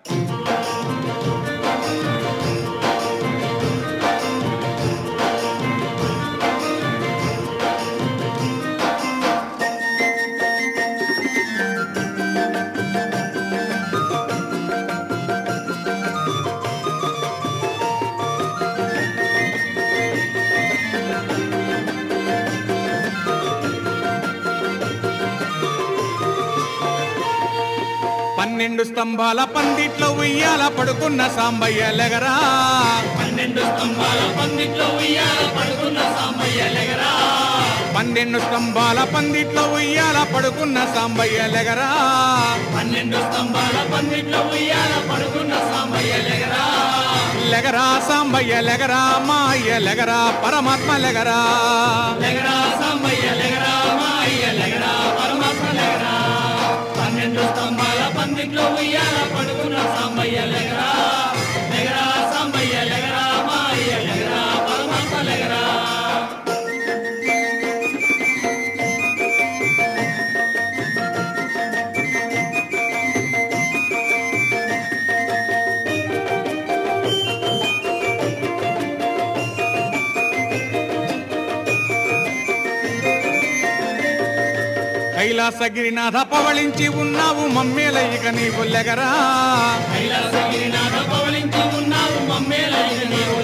పన్నెండు స్తంభాల పందిట్లో ఉయ్యాల పడుకున్న సాంబయ్య లెగరా పన్నెండు స్తంభాల పందిట్లో ఉయ్యాల పడుకున్న సాంబయ్య లెగరా పన్నెండు స్తంభాల పందిట్లో ఉయ్యాల పడుకున్న సాంబయ్య లెగరా పన్నెండు స్తంభాల పందిట్లో ఉయ్యాల పడుకున్న సాంబయ్య లెగరా లెగరా సాంబయ్య లెగరా మా అయ్య లెగరా పరమాత్మ లెగరా లెగరా సాంబయ్య లెగరా మా అయ్య లెగరా పరమాత్మ లెగరా పన్నెండు స్తంభాల పందిట్లో ఉయ్యాల పడుకున్న సాంబయ్య లెగరా లెగరా సాంబయ్య లెగరా మా అయ్య లెగరా పరమాత్మ లెగరా కైలాసగిరినాథ పవళించి ఉన్నావు మమ్మేల ఇక నీవు లెగరా కైలాసగిరినాథ పవలించి ఉన్నావు మమ్మేలైన నీవు